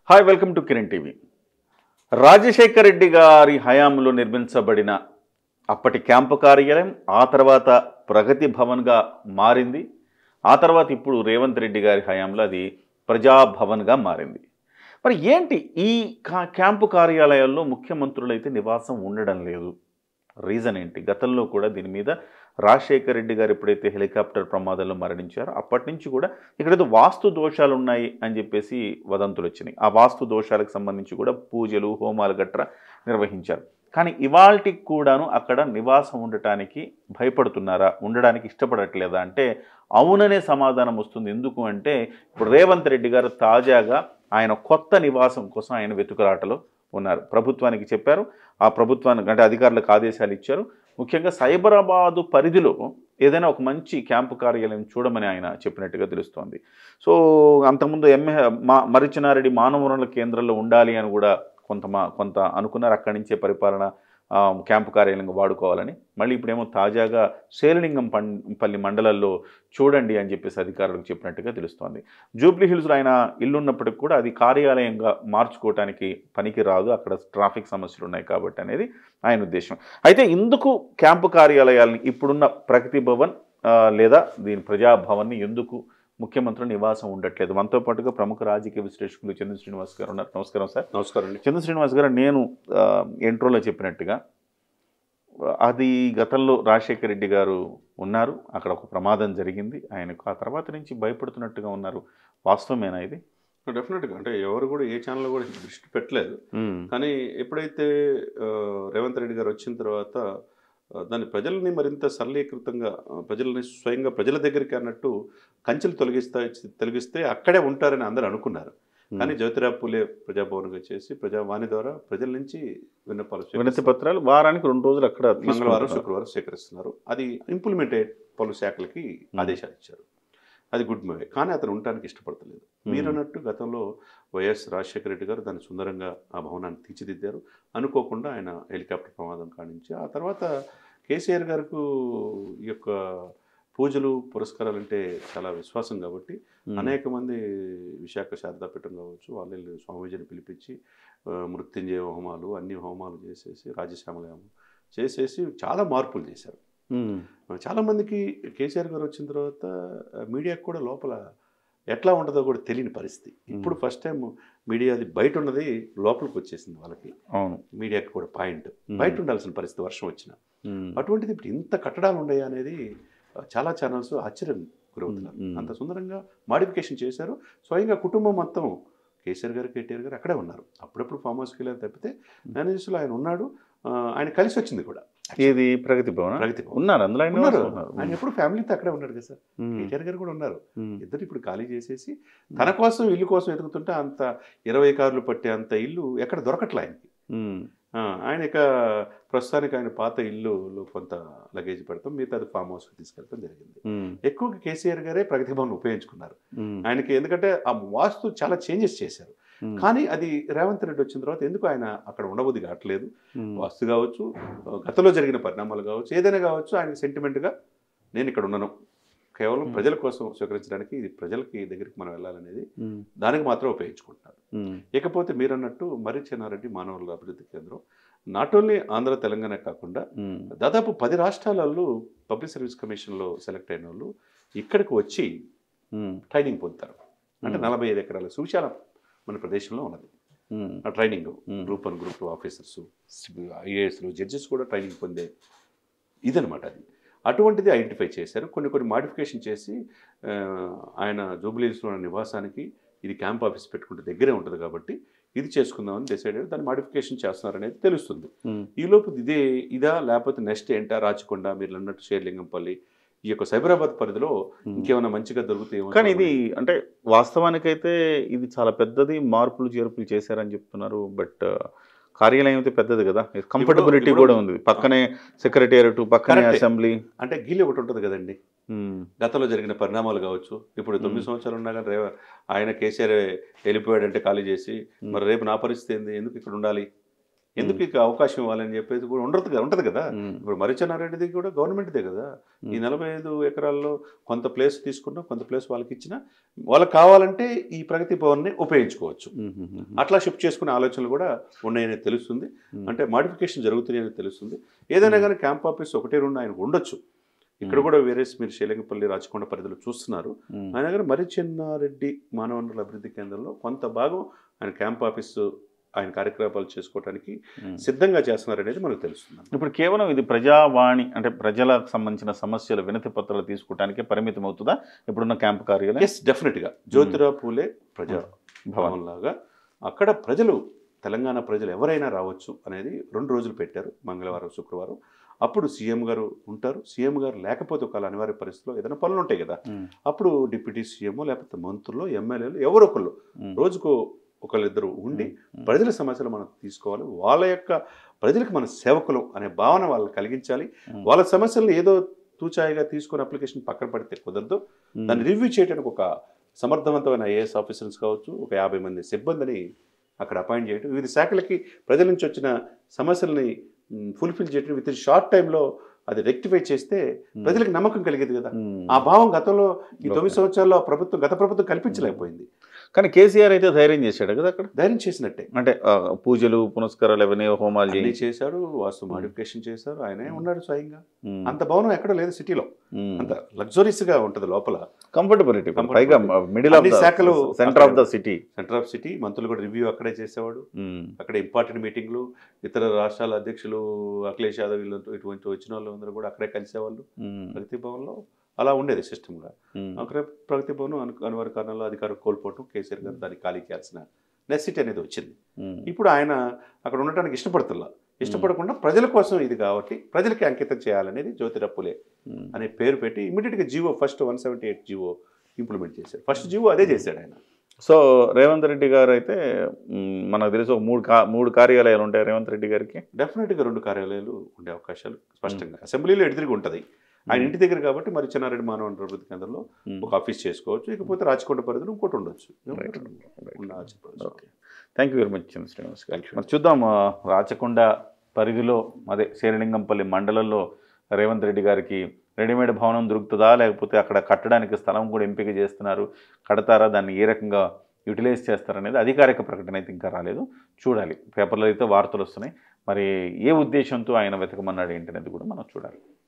Hi welcome to Kiran TV Rajasekhar Reddy గారి హయాంలో నిర్మించబడిన అప్పటి క్యాంపు కార్యాలయం ఆ తర్వాత ప్రగతి భవన్గా మారింది ఆ తర్వాత ఇప్పుడు రేవంత్ రెడ్డి గారి హయాంలో అది ప్రజాభవన్గా మారింది మరి ఏంటి ఈ కా- క్యాంపు కార్యాలయాల్లో ముఖ్యమంత్రులు అయితే నివాసం ఉండడం లేదు రీజన్ ఏంటి గతంలో కూడా దీని మీద రాజశేఖర్ రెడ్డి గారు ఎప్పుడైతే హెలికాప్టర్ ప్రమాదంలో మరణించారో అప్పటి నుంచి కూడా ఇక్కడేదో వాస్తు దోషాలు ఉన్నాయి అని చెప్పేసి వదంతులు వచ్చినాయి ఆ వాస్తు దోషాలకు సంబంధించి కూడా పూజలు హోమాలు గట్రా నిర్వహించారు కానీ ఇవాల్టికి కూడాను అక్కడ నివాసం ఉండటానికి భయపడుతున్నారా ఉండడానికి ఇష్టపడట్లేదా అంటే అవుననే సమాధానం వస్తుంది ఎందుకు అంటే ఇప్పుడు రేవంత్ రెడ్డి గారు తాజాగా ఆయన కొత్త నివాసం కోసం ఆయన వెతుకులాటలో ఉన్నారు ప్రభుత్వానికి చెప్పారు ఆ ప్రభుత్వానికి అంటే అధికారులకు ఆదేశాలు ఇచ్చారు ముఖ్యంగా సైబరాబాదు పరిధిలో ఏదైనా ఒక మంచి క్యాంపు కార్యాలయం చూడమని ఆయన చెప్పినట్టుగా తెలుస్తోంది సో అంతకుముందు ఎంఏ మా మరిచినారెడ్డి మానవ వనరుల కేంద్రంలో ఉండాలి అని కూడా కొంత మా కొంత అనుకున్నారు అక్కడి నుంచే పరిపాలన ఆ, క్యాంపు కార్యాలయంగా వాడుకోవాలని మళ్ళీ ఇప్పుడేమో తాజాగా శేలిలింగం పం పల్లి మండలాల్లో చూడండి అని చెప్పేసి అధికారులకు చెప్పినట్టుగా తెలుస్తోంది జూబ్లీ హిల్స్లో ఆయన ఇల్లు ఉన్నప్పటికి కూడా అది కార్యాలయంగా మార్చుకోవటానికి పనికి రాదు అక్కడ ట్రాఫిక్ సమస్యలు ఉన్నాయి కాబట్టి అనేది ఆయన ఉద్దేశం అయితే ఇందుకు క్యాంపు కార్యాలయాలని ఇప్పుడున్న ప్రగతి భవన్ ఆ, లేదా దీని ప్రజాభవన్ని ఎందుకు ముఖ్యమంత్రి నివాసం ఉండట్లేదు మనతో పాటుగా ప్రముఖ రాజకీయ విశ్లేషకులు చంద్ర శ్రీనివాస్ గారు ఉన్నారు నమస్కారం సార్ నమస్కారం అండి చంద్ర శ్రీనివాస్ గారు నేను ఆ, ఇంట్రోలో చెప్పినట్టుగా అది గతంలో రాజశేఖర రెడ్డి గారు ఉన్నారు అక్కడ ఒక ప్రమాదం జరిగింది ఆయనకు ఆ తర్వాత నుంచి భయపడుతున్నట్టుగా ఉన్నారు వాస్తవమేనా ఇది డెఫినెట్గా అంటే ఎవరు కూడా ఏ ఛానల్ కూడా దృష్టి పెట్టలేదు కానీ ఎప్పుడైతే ఆ, రేవంత్ రెడ్డి గారు వచ్చిన తర్వాత ఆ, దాన్ని ప్రజల్ని మరింత సరళీకృతంగా ఆ, ప్రజల్ని స్వయంగా ప్రజల దగ్గరికి అన్నట్టు కంచెలు తొలగిస్తా తొలగిస్తే అక్కడే ఉంటారని అందరూ అనుకున్నారు కానీ జ్యోతిరావు పూలే ప్రజాభవన్గా చేసి ప్రజావాణి ద్వారా ప్రజల నుంచి విన్నపాలు వినతి స్వీకరిస్తారు. పత్రాలు వారానికి రెండు రోజులు అక్కడ మంగళవారం తీసుకుంటున్నారు. శుక్రవారం స్వీకరిస్తున్నారు అది ఇంప్లిమెంటెడ్ పలు శాఖలకి ఆదేశాలు ఇచ్చారు అది గుడ్ మూవీ కానీ అతను ఉండటానికి ఇష్టపడతలేదు మీరు అన్నట్టు గతంలో వైఎస్ రాజశేఖర రెడ్డి గారు దాన్ని సుందరంగా ఆ భవనాన్ని తీర్చిదిద్దారు అనుకోకుండా ఆయన హెలికాప్టర్ ప్రమాదం కానించి ఆ తర్వాత కేసీఆర్ గారికి ఈ యొక్క పూజలు పురస్కారాలు అంటే చాలా విశ్వాసం కాబట్టి ఉమ్. అనేక మంది విశాఖ శారదాపీఠం కావచ్చు వాళ్ళు వెళ్ళి స్వామీజీని పిలిపించి ఆ, మృత్యుంజయ హోమాలు అన్ని హోమాలు చేసేసి రాజశ్యామల హోమం చేసేసి చాలా మార్పులు చేశారు ఉమ్. చాలామందికి కేసీఆర్ గారు వచ్చిన తర్వాత ఆ, మీడియాకు కూడా లోపల ఎట్లా ఉంటుందో కూడా తెలియని పరిస్థితి ఇప్పుడు ఫస్ట్ టైం మీడియా అది బయట ఉన్నది లోపలికి వచ్చేసింది వాళ్ళకి అవును మీడియాకి కూడా పాయింట్ ఉమ్. బయట ఉండాల్సిన పరిస్థితి వర్షం వచ్చిన ఉమ్. అటువంటిది ఇప్పుడు ఇంత కట్టడాలు ఉన్నాయి అనేది ఆ, చాలా ఛానల్స్ ఆశ్చర్యం గురవుతున్నారు మ్మ్. అంత సుందరంగా మాడిఫికేషన్ చేశారు స్వయంగా కుటుంబం మొత్తం కేసీఆర్ గారు కేటీఆర్ గారు అక్కడే ఉన్నారు అప్పుడప్పుడు ఫామ్ హౌస్కి వెళ్ళారు తప్పితే మేనేజర్స్లో ఆయన ఉన్నాడు ఆ, ఆయన కలిసి వచ్చింది కూడా ఏది ప్రగతి భవన్ ప్రగతి భవన్. ఉన్నారు అందులో ఆయన ఉన్నారు ఉన్నారు. ఆయన ఎప్పుడు ఫ్యామిలీతో అక్కడే ఉన్నాడు కదా సార్ ఉమ్. కేటీఆర్ గారు కూడా ఉన్నారు ఉమ్. ఇద్దరు ఇప్పుడు ఖాళీ చేసేసి తన కోసం ఇల్లు కోసం ఎదుగుతుంటే అంత ఇరవై కార్లు పట్టే అంత ఇల్లు ఎక్కడ దొరకట్లే ఆయనకి ఉమ్. ఆ, ఆయన ఇక ప్రస్తుతానికి ఆయన పాత ఇల్లులో కొంత లగేజ్ పెడతాం మిగతా అది ఫామ్ హౌస్కి తీసుకెళ్తాం జరిగింది ఉమ్. ఎక్కువగా కేసీఆర్ గారే ప్రగతి భవన్ ఉపయోగించుకున్నారు ఉమ్. ఆయనకి ఎందుకంటే ఆ వాస్తు చాలా చేంజెస్ చేశారు ఉమ్. కానీ అది రేవంత్ రెడ్డి వచ్చిన తర్వాత ఎందుకు ఆయన అక్కడ ఉండబుద్ధి కావట్లేదు ఉమ్. వాస్తు కావచ్చు గతంలో జరిగిన పరిణామాలు కావచ్చు ఏదైనా కావచ్చు ఆయనకి సెంటిమెంట్గా నేను ఇక్కడ ఉన్నాను కేవలం Hmm. ప్రజల కోసం స్వీకరించడానికి ఇది ప్రజలకి దగ్గరికి మనం వెళ్ళాలనేది ఉమ్. దానికి మాత్రం ఉపయోగించుకుంటున్నారు ఉమ్. ఇకపోతే మీరు అన్నట్టు మర్రి చెన్నారెడ్డి మానవుల అభివృద్ధి కేంద్రం నాట్ ఓన్లీ ఆంధ్ర తెలంగాణ కాకుండా ఉమ్. దాదాపు పది రాష్ట్రాలలో పబ్లిక్ సర్వీస్ కమిషన్లో సెలెక్ట్ అయిన వాళ్ళు ఇక్కడికి వచ్చి ఉమ్. ట్రైనింగ్ పొందుతారు అంటే Hmm. నలభై ఐదు ఎకరాల సుశాల మన ప్రదేశంలో ఉన్నది ఉమ్. ఆ training Hmm. Group one group two officers ఐఏఎస్లు జడ్జెస్ కూడా ట్రైనింగ్ పొందే ఇదనమాట అది అటువంటిది ఐడెంటిఫై చేశారు కొన్ని కొన్ని మాడిఫికేషన్ చేసి ఆ, ఆయన జూబ్లీస్లో ఉన్న నివాసానికి ఇది క్యాంప్ ఆఫీస్ పెట్టుకుంటే దగ్గరే ఉంటుంది కాబట్టి ఇది చేసుకుందామని డిసైడ్ అయ్యి దాన్ని మాడిఫికేషన్ చేస్తున్నారనేది తెలుస్తుంది ఉమ్. ఈ లోపు ఇదే ఇదా లేకపోతే నెక్స్ట్ ఏంటా రాచకొండ మీరు అన్నట్టు షేర్లింగంపల్లి ఈ యొక్క సైబరాబాద్ పరిధిలో ఉమ్. ఇంకేమైనా మంచిగా దొరుకుతాయేమో కానీ ఇది అంటే వాస్తవానికైతే ఇది చాలా పెద్దది మార్పులు చేర్పులు చేశారని చెప్తున్నారు బట్ కార్యాలయం అయితే పెద్దది కదా కంఫర్టబిలిటీ ఇప్పుడు- కూడా ఉంది పక్కనే సెక్రటేరియట్ పక్కనే Correct. అసెంబ్లీ అంటే గిల్లి ఒకటి ఉంటుంది కదండి గతంలో జరిగిన పరిణామాలు కావచ్చు ఇప్పుడు తొమ్మిది మ్మ్. సంవత్సరాలు ఉన్నా కానీ రేవ ఆయన కేసీఆర్ వెళ్ళిపోయాడంటే ఖాళీ చేసి మరి రేపు నా పరిస్థితి ఏంది ఎందుకు ఇక్కడ ఉండాలి ఎందుకు ఇక అవకాశం ఇవ్వాలని చెప్పేది కూడా ఉండదు కదా ఉంటది కదా ఉమ్, ఇప్పుడు మరిచెన్నారెడ్డిది కూడా గవర్నమెంట్దే కదా ఈ నలభై ఐదు ఎకరాల్లో కొంత ప్లేస్ తీసుకున్నా కొంత ప్లేస్ వాళ్ళకి ఇచ్చినా వాళ్ళకి కావాలంటే ఈ ప్రగతి భవన్ని ఉపయోగించుకోవచ్చు ఉమ్, ఉమ్, ఉమ్, అట్లా షిఫ్ట్ చేసుకునే ఆలోచనలు కూడా ఉన్నాయని తెలుస్తుంది Hmm. అంటే మాడిఫికేషన్ జరుగుతున్నాయని తెలుస్తుంది ఏదైనా కానీ క్యాంప్ ఆఫీస్ ఒకటే రెండు ఆయనకు ఉండొచ్చు ఇక్కడ Hmm. కూడా వేరే మీరు శేలింగపల్లి రాచకొండ పరిధిలో చూస్తున్నారు ఉమ్. ఆయన దగ్గర మరి చెన్నారెడ్డి మానవ వనరుల అభివృద్ధి కేంద్రంలో కొంత భాగం ఆయన క్యాంప్ ఆఫీస్ ఆయన కార్యకలాపాలు చేసుకోవడానికి ఉమ్. సిద్ధంగా చేస్తున్నారనేది మనకు తెలుస్తుంది ఇప్పుడు కేవలం ఇది ప్రజావాణి అంటే ప్రజలకు సంబంధించిన సమస్యల వినతి పత్రాలు తీసుకోవడానికే పరిమితం అవుతుందా ఇప్పుడున్న క్యాంపు కార్యాలయం ఎస్ డెఫినెట్గా జ్యోతిరావు పూలే ప్రజా భవన్ భవన్ లాగా అక్కడ ప్రజలు తెలంగాణ ప్రజలు ఎవరైనా రావచ్చు అనేది రెండు రోజులు పెట్టారు మంగళవారం శుక్రవారం అప్పుడు సీఎం గారు ఉంటారు సీఎం గారు లేకపోతే ఒకవేళ అనివార్య పరిస్థితిలో ఏదైనా పనులు ఉంటాయి కదా ఉమ్, అప్పుడు డిప్యూటీ సీఎం లేకపోతే మంత్రులు ఎమ్మెల్యేలు ఎవరో ఒకళ్ళు ఉమ్, రోజుకు ఒకళ్ళిద్దరు ఉండి ఉమ్. ప్రజల సమస్యలు మనం తీసుకోవాలి వాళ్ళ యొక్క ప్రజలకు మన సేవకులు అనే భావన వాళ్ళు కలిగించాలి ఉమ్. వాళ్ళ సమస్యలను ఏదో తూచాయిగా తీసుకుని అప్లికేషన్ పక్కన పడితే కుదరదు ఉమ్. దాన్ని రివ్యూ చేయడానికి ఒక సమర్థవంతమైన ఐఏఎస్ ఆఫీసర్స్ కావచ్చు ఒక యాభై మంది సిబ్బందిని అక్కడ అపాయింట్ చేయడం వివిధ శాఖలకి ప్రజల నుంచి వచ్చిన సమస్యల్ని ఫుల్ఫిల్ చేయడం విత్ ఇన్ షార్ట్ టైంలో అది రెక్టిఫై చేస్తే ప్రజలకు నమ్మకం కలిగేది కదా ఉమ్. ఆ భావం గతంలో ఈ Okay. తొమ్మిది సంవత్సరాల్లో ఆ ప్రభుత్వం గత ప్రభుత్వం కల్పించలేకపోయింది కానీ కేసీఆర్ అయితే ధైర్యం చేశాడు కదా అక్కడ ధైర్యం చేసినట్టే అంటే ఆ, పూజలు పునస్కారాలు అవన్నీ హోమాలు అన్ని చేయించి చేశాడు వాస్తు మాడిఫికేషన్ చేశారు ఆయనే ఉన్నాడు స్వయంగా ఉమ్, అంత భవనం ఎక్కడ లేదు సిటీలో ఉమ్. అంత లగ్జరీస్ గా ఉంటది లోపల కంఫర్టబిలిటీ Comfortability. పైగా మిడిల్ ఆఫ్ అన్ని ద శాఖలు సెంటర్ ఆఫ్ ద అక్కడే సిటీ సెంటర్ ఆఫ్ సిటీ మంత్రులు కూడా రివ్యూ అక్కడే చేసేవాడు అక్కడ ఇంపార్టెంట్ మీటింగ్లు ఇతర రాష్ట్రాల అధ్యక్షులు అఖిలేష్ యాదవ్ వీళ్ళు ఇటువంటి వచ్చిన వాళ్ళు అందరూ కూడా అక్కడే కలిసేవాళ్ళు ప్రగతి భవన్లో అలా ఉండేది సిస్టమ్గా అక్కడ ప్రగతి భవన్ అను అనివార్య కారణాల్లో అధికారం కోల్పోవటం కేసీఆర్ గారు దాన్ని ఖాళీ చేయాల్సిన నెసిటీ అనేది వచ్చింది ఇప్పుడు ఆయన అక్కడ ఉండటానికి ఇష్టపడుతున్నా ఇష్టపడకుండా ప్రజల కోసం ఇది కాబట్టి ప్రజలకి అంకితం చేయాలనేది జ్యోతిరప్పులే అనే పేరు పెట్టి ఇమీడియట్గా GO first one seventy eight GO implement చేశారు ఫస్ట్ జీవో అదే చేశాడు ఆయన సో రేవంత్ రెడ్డి గారు అయితే మ్, మనకు తెలిసి ఒక మూడు కా మూడు కార్యాలయాలు ఉంటాయి రేవంత్ రెడ్డి గారికి డెఫినెట్గా రెండు కార్యాలయాలు ఉండే అవకాశాలు స్పష్టంగా అసెంబ్లీలో ఎదురుగా ఉంటుంది ఆయన ఇంటి దగ్గర కాబట్టి మరి చెన్నారెడ్డి మానవ వనరుల అభివృద్ధి కేంద్రంలో మ్. ఒక ఆఫీస్ చేసుకోవచ్చు ఇకపోతే రాచకొండ పరిధిలో ఇంకోటి ఉండొచ్చు Right. ఉన్న ఆశ్చర్యపోవచ్చు. Okay thank you very much Chandra Srinivas గారు Thank you. మరి చూద్దాం ఆ, రాచకొండ పరిధిలో అదే శేరలింగంపల్లి మండలంలో రేవంత్ రెడ్డి గారికి రెడీమేడ్ భవనం దొరుకుతుందా లేకపోతే అక్కడ కట్టడానికి స్థలం కూడా ఎంపిక చేస్తున్నారు కడతారా దాన్ని ఏ రకంగా యూటిలైజ్ చేస్తారనేది అధికారిక ప్రకటన అయితే ఇంకా రాలేదు చూడాలి పేపర్లో అయితే వార్తలు వస్తున్నాయి మరి ఏ ఉద్దేశంతో ఆయన వెతకమన్నాడు ఏంటనేది కూడా మనం చూడాలి